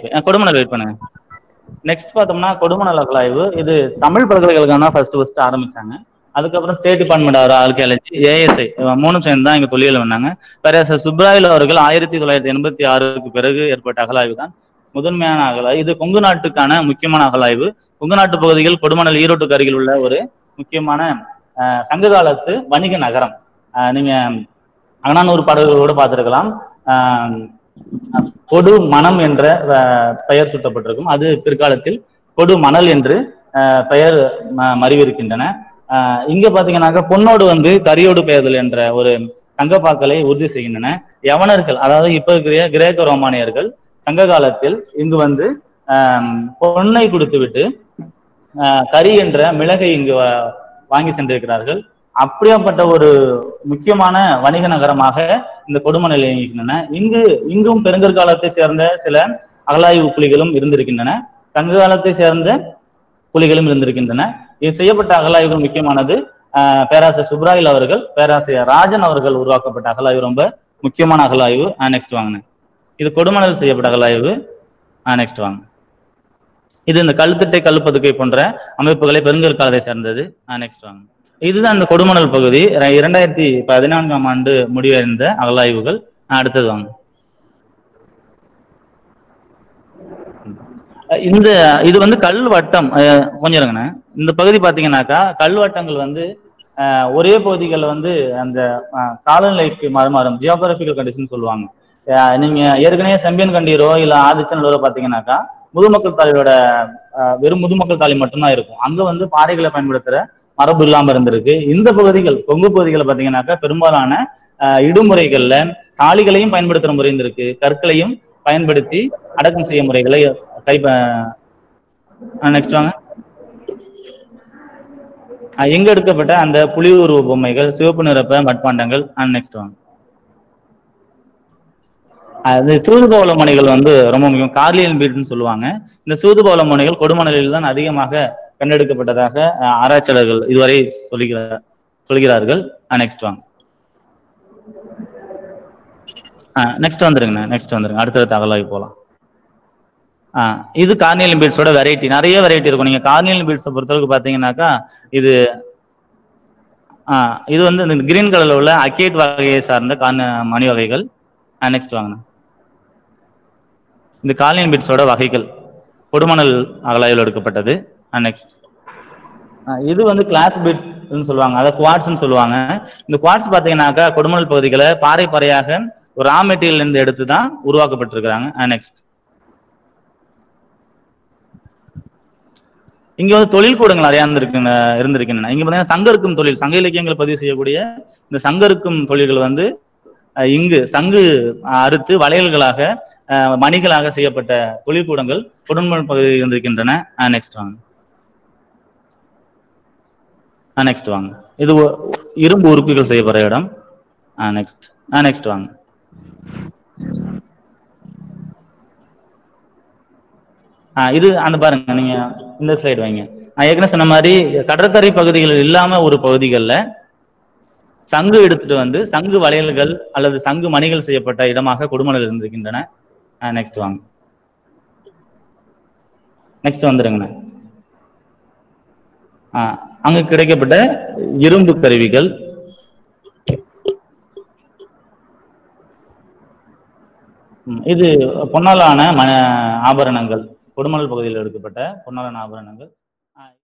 okay Kodumanal wait பண்ணுங்க next பார்த்தோம்னா கொடுமணல் அகலாய்வு இது தமிழ் பல்கலைக்கழகம் தான் ஃபர்ஸ்ட் ஃபர்ஸ்ட் ஆரம்பிச்சாங்க அதுக்கப்புறம் ஸ்டேட் டிபார்ட்மெண்ட் ஆர் ஆர்கியாலஜி ஏஎஸ்ஐ மூணும் சேர்ந்து தான் இங்க தொழில் வந்தாங்க பேராசர் சுப்ராயில் அவர்கள் ஆயிரத்தி தொள்ளாயிரத்தி எண்பத்தி ஆறுக்கு பிறகு ஏற்பட்ட அகலாய்வு தான் முதன்மையான அகலாய்வு இது கொங்கு நாட்டுக்கான முக்கியமான அகலாய்வு கொங்கு நாட்டு பகுதிகள் கொடுமணல் ஈரோட்டுக்கு அருகில் உள்ள ஒரு முக்கியமான அஹ், சங்க காலத்து வணிக நகரம் அஹ், நீங்க அகனானூர் பாடல்களோடு பார்த்திருக்கலாம் ஆஹ் கொடு மனம் என்ற அஹ், பெயர் சூட்டப்பட்டிருக்கும் அது பிற்காலத்தில் கொடு மணல் என்று அஹ், பெயர் ம- மறிவிருக்கின்றன ஆஹ் இங்க பாத்தீங்கன்னாக்கா பொன்னோடு வந்து கரியோடு பெயர்தல் என்ற ஒரு சங்கப்பாக்களை உறுதி செய்கின்றன யவனர்கள் அதாவது இப்ப இருக்கிற கிரேக்க ரோமானியர்கள் சங்க காலத்தில் இங்கு வந்து ஆஹ் பொன்னை கொடுத்துவிட்டு ஆஹ் கரி என்ற மிளகை இங்கு வா- வாங்கி சென்றிருக்கிறார்கள் அப்படியாப்பட்ட ஒரு முக்கியமான வணிக நகரமாக இந்த கொடுமணல் இயங்குகின்றன இங்கு இங்கும் பெருங்கற்காலத்தை சேர்ந்த சில அகலாய்வு புலிகளும் இருந்திருக்கின்றன சங்க காலத்தை சேர்ந்த புலிகளும் இருந்திருக்கின்றன இது செய்யப்பட்ட அகலாய்வுகள் முக்கியமானது ஆஹ் பேராசிரியர் சுப்ராயில் அவர்கள் பேராசிரியர் ராஜன் அவர்கள் உருவாக்கப்பட்ட அகலாய்வு ரொம்ப முக்கியமான அகலாய்வு நெக்ஸ்ட் வாங்க இது கொடுமணல் செய்யப்பட்ட அகலாய்வு நெக்ஸ்ட் வாங்க இது இந்த கழுத்திட்டை கல்பதுக்கை போன்ற அமைப்புகளை பெருங்கற்காலத்தை சேர்ந்தது நெக்ஸ்ட் வாங்க இதுதான் இந்த கொடுமணல் பகுதி இர- இரண்டாயிரத்தி பதினான்காம் ஆண்டு முடிவடைந்த அகலாய்வுகள் ஆஹ் அடுத்தது வாங்க அஹ் இந்த இது வந்து கல்வட்டம் அஹ் கொஞ்சம் இருங்கண்ணே இந்த பகுதி பாத்தீங்கன்னாக்கா கல்வட்டங்கள் வந்து அஹ் ஒரே பகுதிகளில் வந்து அந்த அஹ் காலநிலைக்கு மாறும் ஜியோகிராபிக்கல் கண்டிஷன் சொல்லுவாங்க அஹ் நீங்க ஏற்கனவே செம்பியன் கண்டீரோ இல்ல ஆதிச்சநல்லூரோ பாத்தீங்கன்னாக்கா முதுமக்கள் தாலியோட அஹ் வெறும் முதுமக்கள் தாலி மட்டும்தான் இருக்கும் அங்க வந்து பாறைகளை பயன்படுத்துற மரபு இல்லாம இருந்திருக்கு இந்த பகுதிகள் கொங்கு பகுதிகளை பாத்தீங்கன்னாக்கா பெரும்பாலான அஹ் இடுமுறைகள்ல தாலிகளையும் பயன்படுத்துற முறை இருந்திருக்கு கற்களையும் பயன்படுத்தி அடக்கம் செய்ய முறைகளை கை நெக்ஸ்ட் வாங்க அஹ் எங்க எடுக்கப்பட்ட அந்த புலி உருவ பொம்மைகள் சிவப்பு நிறப்ப மட்பாண்டங்கள் நெக்ஸ்ட் வாங்க அது சூதுபவள மணிகள் வந்து ரொம்ப முக்கியம் கார்லியன் பீட்னு சொல்லுவாங்க இந்த சூதுபவள மணிகள் கொடுமணலில் தான் அதிகமாக கண்டெடுக்கப்பட்டதாக அஹ், ஆராய்ச்சியாளர்கள் இதுவரை சொல்லுகிறார் சொல்கிறார்கள் நெக்ஸ்ட் வாங்க நெக்ஸ்ட் வந்துருங்க நெக்ஸ்ட் வந்துருங்க அடுத்தடுத்த அகலாய்வு போகலாம் ஆ இது கார்னியல் பீட்ஸோட வெரைட்டி நிறைய வெரைட்டி இருக்கும் நீங்க கார்னியல் பீட்ஸை பொறுத்தளவுக்கு பாத்தீங்கன்னாக்கா இது ஆ இது வந்து இந்த கிரீன் கலர்ல உள்ள அக்கேட் வகையை சார்ந்த கார்ன மணி வகைகள் நெக்ஸ்ட் வாங்க இந்த கார்னியல் பீட்ஸோட வகைகள் கொடுமணல் அகலாய்வில் எடுக்கப்பட்டது நெக்ஸ்ட் இது வந்து கிளாஸ் பீட்ஸ் சொல்லுவாங்க அதை குவாட்ஸ்னு சொல்லுவாங்க இந்த குவாட்ஸ் பாத்தீங்கன்னாக்கா கொடுமணல் பகுதிகளை பாறை பாறையாக ஒரு ரா மெட்டீரியல் இருந்து எடுத்து தான் உருவாக்கப்பட்டிருக்கிறாங்க நெக்ஸ்ட் இங்க வந்து தொழில் கூடங்கள் நிறைய இருந்திருக்குங்க இருந்திருக்கின்றன இங்க பாத்தீங்கன்னா சங்கருக்கும் தொழில் சங்க இலக்கியங்களை பதிவு செய்யக்கூடிய இந்த சங்கருக்கும் தொழில்கள் வந்து அஹ், இங்கு சங்கு அஹ், அறுத்து வளையல்களாக அஹ், மணிகளாக செய்யப்பட்ட தொழிற்கூடங்கள் கொடுமணல் பகுதியில் இருந்திருக்கின்றன நெக்ஸ்ட் வாங்க நெக்ஸ்ட் வாங்க இது ஒ- இரும்பு உறுப்புகள் செய்யப்படுற இடம் நெக்ஸ்ட் நெக்ஸ்ட் வாங்க ஆ, இது அந்த பாருங்க நீங்க இந்த ஸ்லைடு வைங்க நான் ஏற்கனவே சொன்ன மாதிரி கடற்கரை பகுதிகள் இல்லாம ஒரு பகுதிகளில் சங்கு எடுத்துட்டு வந்து சங்கு வளையல்கள் அல்லது சங்கு மணிகள் செய்யப்பட்ட இடமாக கொடுமணல் இருந்திருக்கின்றன நெக்ஸ்ட் வாங்க நெக்ஸ்ட் வந்துருங்கண்ணே ஆ, அங்கு கிடைக்கப்பட்ட இரும்பு கருவிகள் ம், இது பொன்னாலான ம ஆபரணங்கள் கொடுமணல் பகுதியில் எடுக்கப்பட்ட பொன்னாலான ஆபரணங்கள்